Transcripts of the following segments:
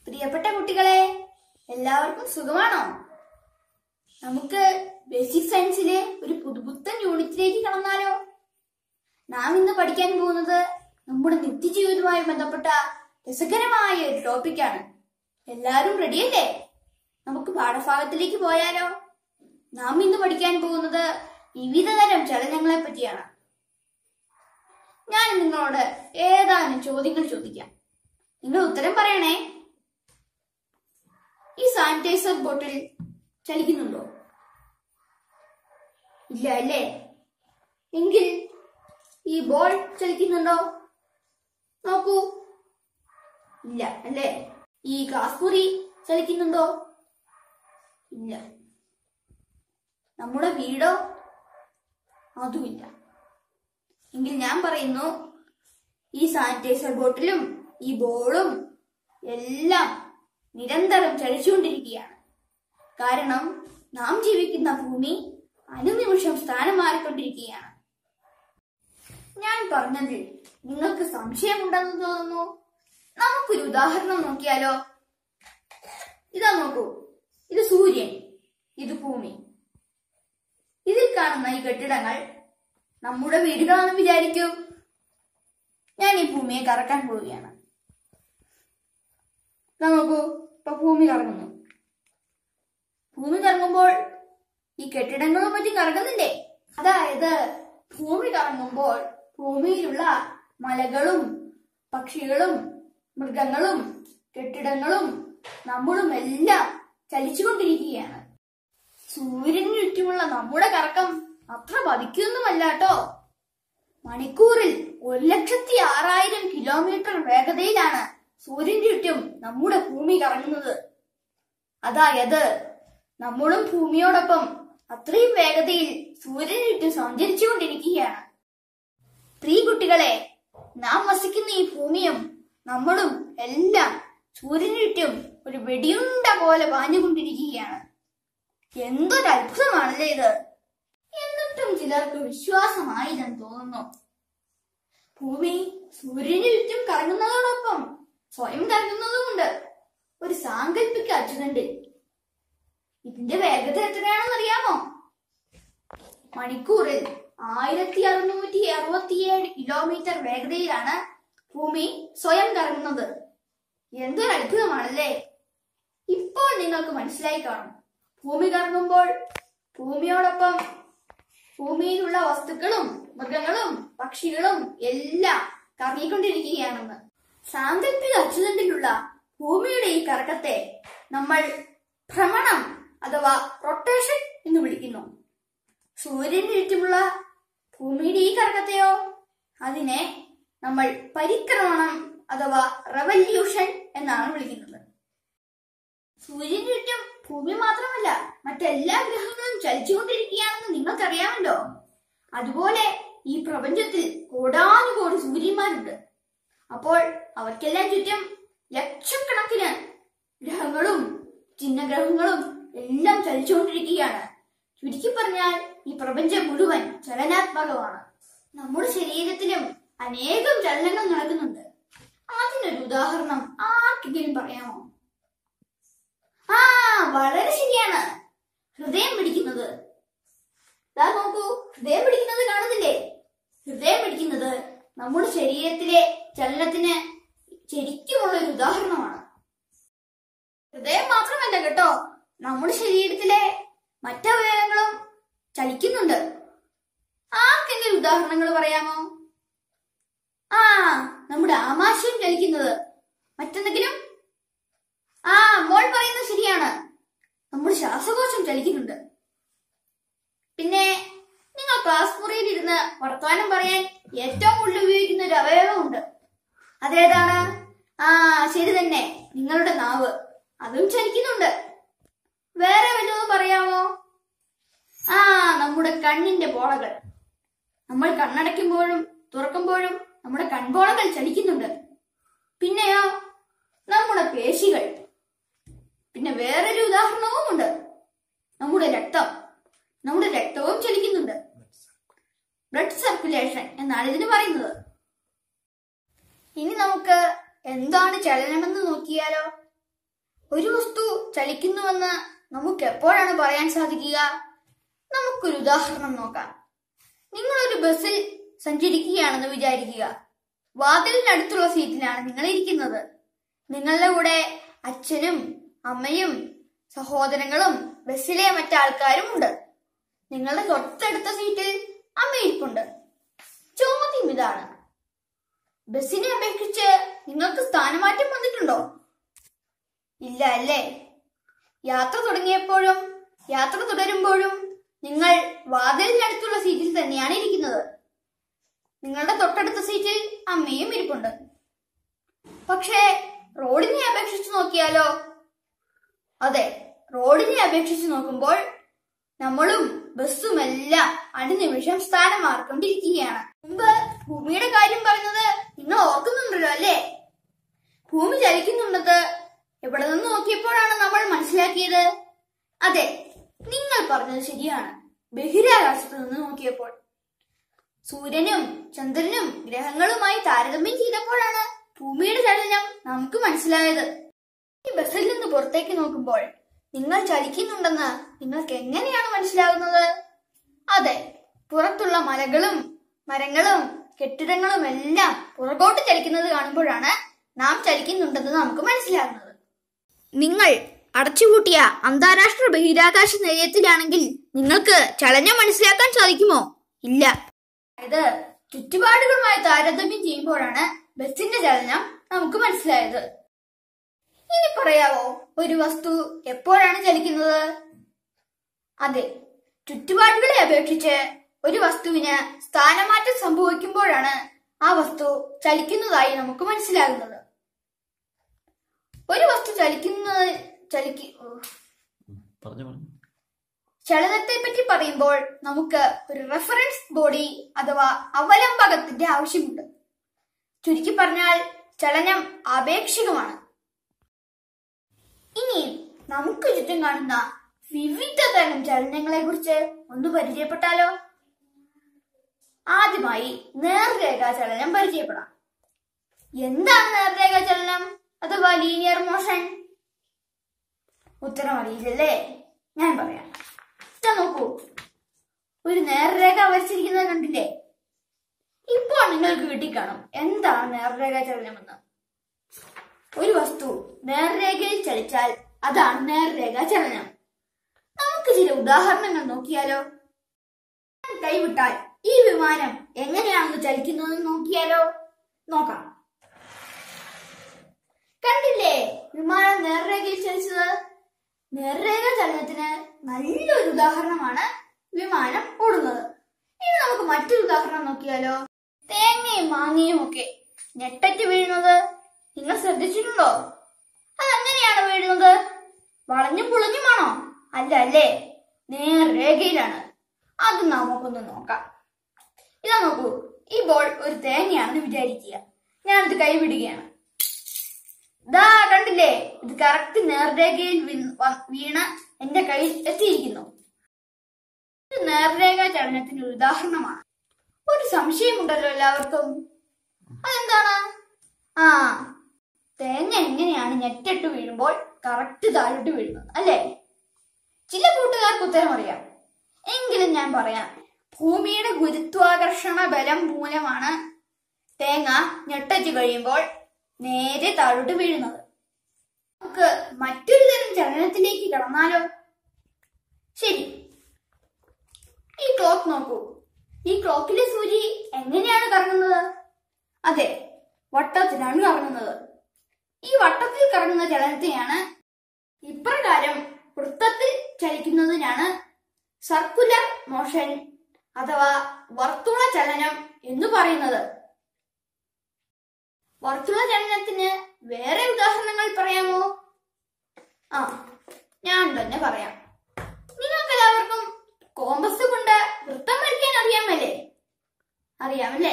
പ്രിയപ്പെട്ട കുട്ടികളെ എല്ലാവർക്കും സുഖമാണോ നമുക്ക് ബേസിക് സയൻസിലെ ഒരു പുതുപുത്തൻ യൂണിറ്റിലേക്ക് കടന്നാലോ നാം ഇന്ന് പഠിക്കാൻ പോകുന്നത് നമ്മുടെ നിത്യജീവിതവുമായി ബന്ധപ്പെട്ട രസകരമായ ഒരു ടോപ്പിക്കാണ് എല്ലാവരും റെഡിയല്ലേ നമുക്ക് പാഠഭാഗത്തിലേക്ക് പോയാലോ നാം ഇന്ന് പഠിക്കാൻ പോകുന്നത് വിവിധതരം ചലനങ്ങളെ പറ്റിയാണ് ഞാൻ നിങ്ങളോട് ഏതാനും ചോദ്യങ്ങൾ ചോദിക്കാം നിങ്ങൾ ഉത്തരം പറയണേ ഈ സാനിറ്റൈസർ ബോട്ടിൽ ചലിക്കുന്നുണ്ടോ ഇല്ല അല്ലേ എങ്കിൽ ഈ ബോൾ ചലിക്കുന്നുണ്ടോ നോക്കൂ ഇല്ല അല്ലേ ഈ ഗ്ലാസ് മുറി ചലിക്കുന്നുണ്ടോ ഇല്ല നമ്മുടെ വീടോ അതുമില്ല എങ്കിൽ ഞാൻ പറയുന്നു ഈ സാനിറ്റൈസർ ബോട്ടിലും ഈ ബോളും എല്ലാം നിരന്തരം ചലിച്ചുകൊണ്ടിരിക്കുകയാണ് കാരണം നാം ജീവിക്കുന്ന ഭൂമി അനുനിമിഷം സ്ഥാനം മാറിക്കൊണ്ടിരിക്കുകയാണ് ഞാൻ പറഞ്ഞതിൽ നിങ്ങൾക്ക് സംശയമുണ്ടെന്ന് തോന്നുന്നു നമുക്കൊരു ഉദാഹരണം നോക്കിയാലോ ഇതാ നോക്കൂ ഇത് സൂര്യൻ ഇത് ഭൂമി ഇതിൽ കാണുന്ന ഈ കെട്ടിടങ്ങൾ നമ്മുടെ വീടുകളാണെന്ന് വിചാരിക്കൂ ഞാൻ ഈ ഭൂമിയെ കറക്കാൻ പോവുകയാണ് ദാ നോക്കൂ ഇപ്പൊ ഭൂമി കറങ്ങുന്നു ഭൂമി കറങ്ങുമ്പോൾ ഈ കെട്ടിടങ്ങളും മറ്റും കറങ്ങുന്നില്ലേ അതായത് ഭൂമി കറങ്ങുമ്പോൾ ഭൂമിയിലുള്ള മലകളും പക്ഷികളും മൃഗങ്ങളും കെട്ടിടങ്ങളും നമ്മളും എല്ലാം ചലിച്ചുകൊണ്ടിരിക്കുകയാണ് സൂര്യന് ചുറ്റുമുള്ള നമ്മുടെ കറക്കം അത്ര പതിക്കൊന്നുമല്ല കേട്ടോ മണിക്കൂറിൽ ഒരു ലക്ഷത്തി ആറായിരം കിലോമീറ്റർ വേഗതയിലാണ് സൂര്യന് ചുറ്റും നമ്മുടെ ഭൂമി കറങ്ങുന്നത് അതായത് നമ്മളും ഭൂമിയോടൊപ്പം അത്രയും വേഗതയിൽ സൂര്യന് ചുറ്റും സഞ്ചരിച്ചുകൊണ്ടിരിക്കുകയാണ് പ്രിയ കുട്ടികളെ നാം വസിക്കുന്ന ഈ ഭൂമിയും നമ്മളും എല്ലാം സൂര്യന് ചുറ്റും ഒരു വെടിയുണ്ട പോലെ പാഞ്ഞുകൊണ്ടിരിക്കുകയാണ് എന്തൊരു അത്ഭുതമാണല്ലേ ഇത് എന്നിട്ടും ചിലർക്ക് വിശ്വാസമായില്ലെന്ന് തോന്നുന്നു ഭൂമി സൂര്യന് ചുറ്റും കറങ്ങുന്നതോടൊപ്പം സ്വയം കറങ്ങുന്നതുമുണ്ട് ഒരു സാങ്കല്പിക അച്ചുതണ്ട് ഇതിന്റെ വേഗത എത്രയാണെന്ന് അറിയാമോ മണിക്കൂറിൽ ആയിരത്തി അറുന്നൂറ്റി അറുപത്തിയേഴ് കിലോമീറ്റർ വേഗതയിലാണ് ഭൂമി സ്വയം കറങ്ങുന്നത് എന്തൊരു അത്ഭുതമാണല്ലേ ഇപ്പോൾ നിങ്ങൾക്ക് മനസ്സിലായി കാണും ഭൂമി കറങ്ങുമ്പോൾ ഭൂമിയോടൊപ്പം ഭൂമിയിലുള്ള വസ്തുക്കളും മൃഗങ്ങളും പക്ഷികളും എല്ലാം കറങ്ങിക്കൊണ്ടിരിക്കുകയാണെന്ന് സാങ്കല്പിക അച്ചുതണ്ടിലുള്ള ഭൂമിയുടെ ഈ കറക്കത്തെ നമ്മൾ ഭ്രമണം അഥവാ റൊട്ടേഷൻ എന്ന് വിളിക്കുന്നു സൂര്യന് ചുറ്റുമുള്ള ഭൂമിയുടെ ഈ കറക്കത്തെയോ അതിനെ നമ്മൾ പരിക്രമണം അഥവാ റവല്യൂഷൻ എന്നാണ് വിളിക്കുന്നത് സൂര്യന് ചുറ്റും ഭൂമി മാത്രമല്ല മറ്റെല്ലാ ഗ്രഹങ്ങളും ചലിച്ചുകൊണ്ടിരിക്കുകയാണെന്ന് നിങ്ങൾക്കറിയാമല്ലോ അതുപോലെ ഈ പ്രപഞ്ചത്തിൽ കോടാനുകോടി സൂര്യന്മാരുണ്ട് അപ്പോൾ അവർക്കെല്ലാം ചുറ്റും ലക്ഷക്കണക്കിന് ഗ്രഹങ്ങളും ചിഹ്നഗ്രഹങ്ങളും എല്ലാം ചലിച്ചുകൊണ്ടിരിക്കുകയാണ് ചുരുക്കി പറഞ്ഞാൽ ഈ പ്രപഞ്ചം മുഴുവൻ ചലനാത്മകമാണ് നമ്മുടെ ശരീരത്തിലും അനേകം ചലനങ്ങൾ നടക്കുന്നുണ്ട് അതിനൊരു ഉദാഹരണം ആർക്കെങ്കിലും പറയാമോ ആ വളരെ ശരിയാണ് ഹൃദയം പിടിക്കുന്നത് ദാ നോക്കൂ ഹൃദയം പിടിക്കുന്നത് കാണുന്നില്ലേ ഹൃദയം പിടിക്കുന്നത് നമ്മുടെ ശരീരത്തിലെ ചലനത്തിന് ശരിക്കുമുള്ള ഒരു ഉദാഹരണമാണ് ഹൃദയം മാത്രമല്ല കേട്ടോ നമ്മുടെ ശരീരത്തിലെ മറ്റവയവങ്ങളും ചലിക്കുന്നുണ്ട് ആർക്കെങ്കിലും ഉദാഹരണങ്ങൾ പറയാമോ ആ നമ്മുടെ ആമാശയം ചലിക്കുന്നത് മറ്റെന്തെങ്കിലും ആ മോൾ പറയുന്നത് ശരിയാണ് നമ്മുടെ ശ്വാസകോശം ചലിക്കുന്നുണ്ട് പിന്നെ നിങ്ങൾ ക്ലാസ് മുറിയിൽ ഇരുന്ന് വർത്തമാനം പറയാൻ ഏറ്റവും കൂടുതൽ ഉപയോഗിക്കുന്ന ഒരു അവയവമുണ്ട് അതേതാണ് ആ ശരി തന്നെ നിങ്ങളുടെ നാവ് അതും ചലിക്കുന്നുണ്ട് വേറെ വല്ലതും പറയാമോ ആ നമ്മുടെ കണ്ണിന്റെ പോളകൾ നമ്മൾ കണ്ണടയ്ക്കുമ്പോഴും തുറക്കുമ്പോഴും നമ്മുടെ കൺപോളകൾ ചലിക്കുന്നുണ്ട് പിന്നെയോ നമ്മുടെ പേശികൾ പിന്നെ വേറൊരു ഉദാഹരണവും ഉണ്ട് നമ്മുടെ രക്തം നമ്മുടെ രക്തവും ചലിക്കുന്നുണ്ട് ബ്ലഡ് സർക്കുലേഷൻ എന്നാണ് ഇതിന് പറയുന്നത് ഇനി നമുക്ക് എന്താണ് ചലനമെന്ന് നോക്കിയാലോ ഒരു വസ്തു ചലിക്കുന്നുവെന്ന് നമുക്ക് എപ്പോഴാണ് പറയാൻ സാധിക്കുക നമുക്കൊരു ഉദാഹരണം നോക്കാം നിങ്ങൾ ഒരു ബസ്സിൽ സഞ്ചരിക്കുകയാണെന്ന് വിചാരിക്കുക വാതിലിനടുത്തുള്ള സീറ്റിലാണ് നിങ്ങൾ ഇരിക്കുന്നത് നിങ്ങളുടെ കൂടെ അച്ഛനും അമ്മയും സഹോദരങ്ങളും ബസ്സിലെ മറ്റാൾക്കാരും ഉണ്ട് നിങ്ങളുടെ തൊട്ടടുത്ത സീറ്റിൽ അമ്മ ഇരിപ്പുണ്ട് ചോദ്യം ഇതാണ് ബസ്സിനെ അപേക്ഷിച്ച് നിങ്ങൾക്ക് സ്ഥാനമാറ്റം വന്നിട്ടുണ്ടോ ഇല്ല അല്ലേ യാത്ര തുടങ്ങിയപ്പോഴും യാത്ര തുടരുമ്പോഴും നിങ്ങൾ വാതിലിനടുത്തുള്ള സീറ്റിൽ തന്നെയാണ് ഇരിക്കുന്നത് നിങ്ങളുടെ തൊട്ടടുത്ത സീറ്റിൽ അമ്മയും ഇരിപ്പുണ്ട് പക്ഷേ റോഡിനെ അപേക്ഷിച്ച് നോക്കിയാലോ അതെ റോഡിനെ അപേക്ഷിച്ച് നോക്കുമ്പോൾ നമ്മളും ബസ്സും എല്ലാം അനുനിമിഷം സ്ഥാനം മാറിക്കൊണ്ടിരിക്കുകയാണ് മുമ്പ് ഭൂമിയുടെ കാര്യം പറഞ്ഞത് നിങ്ങൾ ഓർക്കുന്നുണ്ടല്ലോ അല്ലേ ഭൂമി ചലിക്കുന്നുണ്ടെന്ന് എവിടെ നിന്ന് നോക്കിയപ്പോഴാണ് നമ്മൾ മനസ്സിലാക്കിയത് അതെ നിങ്ങൾ പറഞ്ഞത് ശരിയാണ് ബഹിരാകാശത്ത് നിന്ന് നോക്കിയപ്പോൾ സൂര്യനും ചന്ദ്രനും ഗ്രഹങ്ങളുമായി താരതമ്യം ചെയ്തപ്പോഴാണ് ഭൂമിയുടെ ചലനം നമുക്ക് മനസ്സിലായത് ഈ ബസ്സിൽ നിന്ന് പുറത്തേക്ക് നോക്കുമ്പോൾ നിങ്ങൾ ചലിക്കുന്നുണ്ടെന്ന് നിങ്ങൾക്ക് എങ്ങനെയാണ് മനസ്സിലാകുന്നത് അതെ പുറത്തുള്ള മലകളും മരങ്ങളും കെട്ടിടങ്ങളും എല്ലാം പുറകോട്ട് ചലിക്കുന്നത് കാണുമ്പോഴാണ് നാം ചലിക്കുന്നുണ്ടെന്ന് നമുക്ക് മനസ്സിലാകുന്നത് നിങ്ങൾ അടച്ചുപൂട്ടിയ അന്താരാഷ്ട്ര ബഹിരാകാശ നിലയത്തിലാണെങ്കിൽ നിങ്ങൾക്ക് ചലനം മനസ്സിലാക്കാൻ സാധിക്കുമോ ഇല്ല ഇത് ചുറ്റുപാടുകളുമായി താരതമ്യം ചെയ്യുമ്പോഴാണ് ബസിന്റെ ചലനം നമുക്ക് മനസ്സിലായത് ഇനി പറയാവോ ഒരു വസ്തു എപ്പോഴാണ് ചലിക്കുന്നത് അതെ ചുറ്റുപാടുകളെ അപേക്ഷിച്ച് ഒരു വസ്തുവിന് സ്ഥാനമാറ്റം സംഭവിക്കുമ്പോഴാണ് ആ വസ്തു ചലിക്കുന്നതായി നമുക്ക് മനസ്സിലാകുന്നത് ഒരു വസ്തു ചലിക്കുന്നത് ചലിക്ക് ഓ. പറഞ്ഞു പറഞ്ഞു ചലനത്തെ പറ്റി പറയുമ്പോൾ നമുക്ക് ഒരു റെഫറൻസ് ബോഡി അഥവാ അവലംബകത്തിന്റെ ആവശ്യമുണ്ട് ചുരുക്കി പറഞ്ഞാൽ ചലനം ആപേക്ഷികമാണ് ഇനി നമുക്ക് ചുറ്റും കാണുന്ന വിവിധ തരം ചലനങ്ങളെ കുറിച്ച് ഒന്ന് പരിചയപ്പെട്ടാലോ ആദ്യമായി നേർരേഖാ ചലനം പരിചയപ്പെടാം എന്താണ് നേർരേഖാ ചലനം അഥവാ ലീനിയർ മോഷൻ ഉത്തരം അറിയില്ലല്ലേ ഞാൻ പറയാം ഇതാ നോക്കൂ ഒരു നേർരേഖ വരച്ചിരിക്കുന്നത് കണ്ടില്ലേ ഇപ്പോൾ നിങ്ങൾക്ക് കിട്ടിക്കാണും എന്താണ് നേർരേഖ ചലനമെന്ന് ഒരു വസ്തു നേർരേഖയിൽ ചലിച്ചാൽ അതാണ് നേർരേഖ ചലനം നമുക്ക് ചില ഉദാഹരണങ്ങൾ നോക്കിയാലോ കൈവിട്ടാൽ ഈ വിമാനം എങ്ങനെയാണെന്ന് ചലിക്കുന്നതെന്ന് നോക്കിയാലോ നോക്കാം കണ്ടില്ലേ വിമാനം നേർരേഖയിൽ ചലിച്ചത് നേർരേഖ ചലനത്തിന് നല്ലൊരു ഉദാഹരണമാണ് വിമാനം ഓടുന്നത് ഇനി നമുക്ക് മറ്റൊരു ഉദാഹരണം നോക്കിയാലോ തേങ്ങയും മാങ്ങയും ഒക്കെ ഞെട്ടറ്റ് വീഴുന്നത് നിങ്ങൾ ശ്രദ്ധിച്ചിട്ടുണ്ടോ അതെങ്ങനെയാണ് വീഴുന്നത് വളഞ്ഞും പുളഞ്ഞുമാണോ അല്ല അല്ലേ നേർരേഖയിലാണ് അത് നമുക്കൊന്ന് നോക്കാം ഇതാ നോക്കൂ ഈ ബോൾ ഒരു തേങ്ങയാണെന്ന് വിചാരിക്കുക ഞാനിത് കൈവിടുകയാണ് ദാ കണ്ടില്ലേ ഇത് കറക്റ്റ് നേർരേഖയിൽ വീണ് വ- വീണ് എന്റെ കയ്യിൽ എത്തിയിരിക്കുന്നു ഇത് നേർരേഖ ചലനത്തിന് ഒരു ഉദാഹരണമാണ് ഒരു സംശയമുണ്ടല്ലോ എല്ലാവർക്കും അതെന്താണ് ആ തേങ്ങ എങ്ങനെയാണ് ഞെട്ടിട്ട് വീഴുമ്പോൾ കറക്റ്റ് താഴോട്ട് വീഴുന്നത് അല്ലേ ചില കൂട്ടുകാർക്ക് ഉത്തരം അറിയാം എങ്കിലും ഞാൻ പറയാം ഭൂമിയുടെ ഗുരുത്വാകർഷണ ബലം മൂലമാണ് തേങ്ങ ഞെട്ടച്ച് കഴിയുമ്പോൾ നേരെ താഴോട്ട് വീഴുന്നത് നമുക്ക് മറ്റൊരു തരം ചലനത്തിലേക്ക് കടന്നാലോ ശരി ഈ ക്ലോക്ക് നോക്കൂ ഈ ക്ലോക്കിലെ സൂചി എങ്ങനെയാണ് കറങ്ങുന്നത് അതെ വട്ടത്തിലാണ് കറങ്ങുന്നത് ഈ വട്ടത്തിൽ കറങ്ങുന്ന ചലനത്തെയാണ് ഇപ്രകാരം വൃത്തത്തിൽ ചലിക്കുന്നതിനാണ് സർക്കുലർ മോഷൻ അഥവാ വർത്തുള ചലനം എന്ന് പറയുന്നത് വർത്തുള ചലനത്തിന് വേറെ ഉദാഹരണങ്ങൾ പറയാമോ ആ ഞാൻ തന്നെ പറയാം നിങ്ങൾക്ക് എല്ലാവർക്കും കോമ്പസ് കൊണ്ട് വൃത്തം വരയ്ക്കാൻ അറിയാമല്ലേ അറിയാമല്ലേ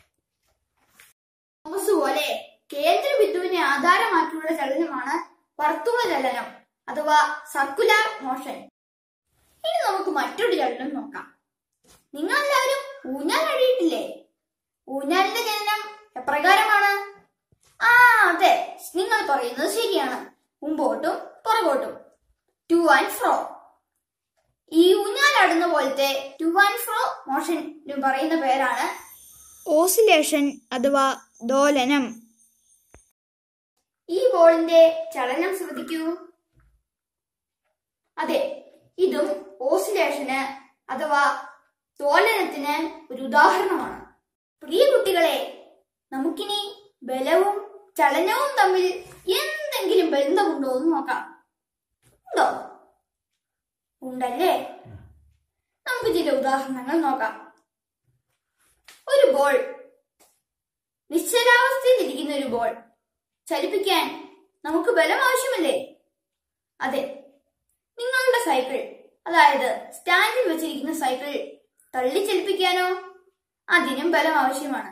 കോമ്പസ് പോലെ കേന്ദ്ര ബിന്ദുവിനെ ആധാരമാക്കിയുള്ള ചലനമാണ് വർത്തുള ചലനം അഥവാ സർക്കുലർ മോഷൻ ഇനി നമുക്ക് മറ്റൊരു ചലനം നോക്കാം നിങ്ങൾ എല്ലാവരും ഊഞ്ഞാൽ കഴിയിട്ടില്ലേ ഊഞ്ഞാലിന്റെ ചലനം എപ്രകാരമാണ് ആ അതെ നിങ്ങൾ പറയുന്നത് ശരിയാണ് മുമ്പോട്ടും പുറകോട്ടും ടു ആൻഡ് ഫ്രോ ഈ ഊഞ്ഞാലാടുന്ന പോലത്തെ ടു ആൻഡ് ഫ്രോ മോഷൻ പറയുന്ന പേരാണ് ഓസിലേഷൻ അഥവാ ദോലനം ഈ ബോളിന്റെ ചലനം ശ്രദ്ധിക്കൂ അതെ ഇതും ഓസിലേഷന് അഥവാ ദോലനത്തിന് ഒരു ഉദാഹരണമാണ് പ്രിയ കുട്ടികളെ നമുക്കിനി ബലവും ചലനവും തമ്മിൽ എന്തെങ്കിലും ബന്ധമുണ്ടോ എന്ന് നോക്കാം ഉണ്ടോ ഉണ്ടല്ലേ നമുക്ക് ചില ഉദാഹരണങ്ങൾ നോക്കാം ഒരു ബോൾ നിശ്ചലാവസ്ഥയിൽ ഇരിക്കുന്ന ഒരു ബോൾ ചലിപ്പിക്കാൻ നമുക്ക് ബലം ആവശ്യമല്ലേ അതെ നിങ്ങളുടെ സൈക്കിൾ അതായത് സ്റ്റാൻഡിൽ വെച്ചിരിക്കുന്ന സൈക്കിൾ തള്ളി ചലിപ്പിക്കാനോ അതിനും ബലം ആവശ്യമാണ്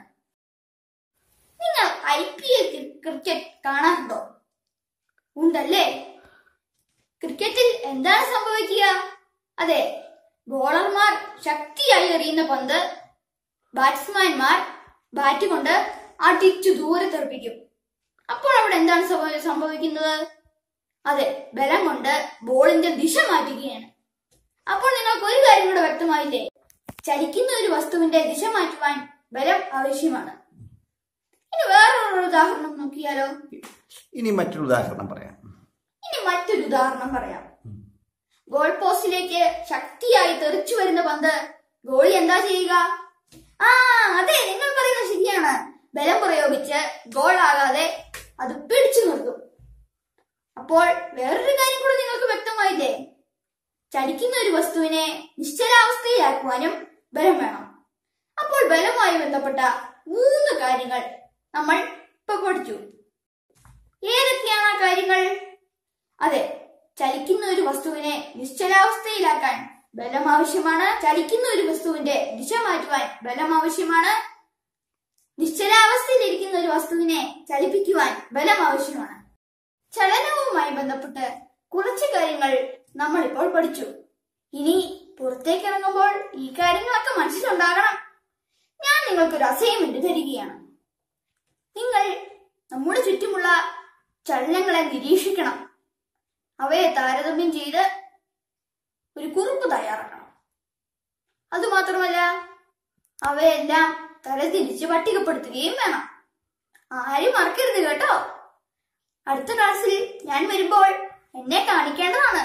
നിങ്ങൾ ഐ പി എൽ ക്രിക്കറ്റ് കാണാറുണ്ടോ ഉണ്ടല്ലേ ക്രിക്കറ്റിൽ എന്താണ് സംഭവിക്കുക അതെ ബോളർമാർ ശക്തിയായി എറിയുന്ന പന്ത് ബാറ്റ്സ്മാൻമാർ ബാറ്റ് കൊണ്ട് അടിച്ചു ദൂരെ തെറിപ്പിക്കും അപ്പോൾ അവിടെ എന്താണ് സംഭവ- സംഭവിക്കുന്നത് അതെ ബലം കൊണ്ട് ബോളിന്റെ ദിശ മാറ്റുകയാണ് അപ്പോൾ നിങ്ങൾക്ക് ഒരു കാര്യം കൂടെ വ്യക്തമായില്ലേ ചലിക്കുന്ന ഒരു വസ്തുവിന്റെ ദിശ മാറ്റുവാൻ ബലം ആവശ്യമാണ് ഇനി വേറൊരു ഉദാഹരണം നോക്കിയാലോ ഇനി മറ്റൊരു ഉദാഹരണം പറയാം ഇനി മറ്റൊരു ഉദാഹരണം പറയാം ഗോൾ പോസ്റ്റിലേക്ക് ശക്തിയായി തെറിച്ചു വരുന്ന പന്ത് ഗോളി എന്താ ചെയ്യുക ആ അതെ നിങ്ങൾ പറയുന്നത് ശരിയാണ് ബലം പ്രയോഗിച്ച് ഗോൾ ആകാതെ അത് പിടിച്ചു നിർത്തും അപ്പോൾ വേറൊരു കാര്യം കൂടെ നിങ്ങൾക്ക് വ്യക്തമായില്ലേ ചലിക്കുന്ന ഒരു വസ്തുവിനെ നിശ്ചലാവസ്ഥയിലാക്കുവാനും ബലം വേണം അപ്പോൾ ബലവുമായി ബന്ധപ്പെട്ട മൂന്ന് കാര്യങ്ങൾ നമ്മൾ ഇപ്പൊ പഠിച്ചു ഏതൊക്കെയാണ് ആ കാര്യങ്ങൾ അതെ ചലിക്കുന്ന ഒരു വസ്തുവിനെ നിശ്ചലാവസ്ഥയിലാക്കാൻ ബലം ആവശ്യമാണ് ചലിക്കുന്ന ഒരു വസ്തുവിന്റെ ദിശ മാറ്റുവാൻ ബലം ആവശ്യമാണ് നിശ്ചലാവസ്ഥയിലിരിക്കുന്ന ഒരു വസ്തുവിനെ ചലിപ്പിക്കുവാൻ ബലം ആവശ്യമാണ് ചലനവുമായി ബന്ധപ്പെട്ട് കുറച്ച് കാര്യങ്ങൾ നമ്മൾ ഇപ്പോൾ പഠിച്ചു ഇനി പുറത്തേക്ക് ഇറങ്ങുമ്പോൾ ഈ കാര്യങ്ങളൊക്കെ മനസ്സിലുണ്ടാകണം ഞാൻ നിങ്ങൾക്കൊരു അസൈൻമെന്റ് തരികയാണ് നിങ്ങൾ നമ്മുടെ ചുറ്റുമുള്ള ചലനങ്ങളെ നിരീക്ഷിക്കണം അവയെ താരതമ്യം ചെയ്ത് ഒരു കുറിപ്പ് തയ്യാറാക്കണം അതുമാത്രമല്ല അവയെല്ലാം തരംതിരിച്ച് പട്ടികപ്പെടുത്തുകയും വേണം ആരും മറക്കരുത് കേട്ടോ അടുത്ത ക്ലാസ്സിൽ ഞാൻ വരുമ്പോൾ എന്നെ കാണിക്കേണ്ടതാണ്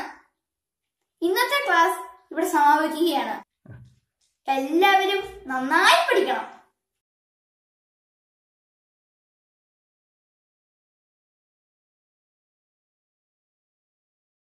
ഇന്നത്തെ ക്ലാസ് ഇവിടെ സമാപിക്കുകയാണ് എല്ലാവരും നന്നായി പഠിക്കണം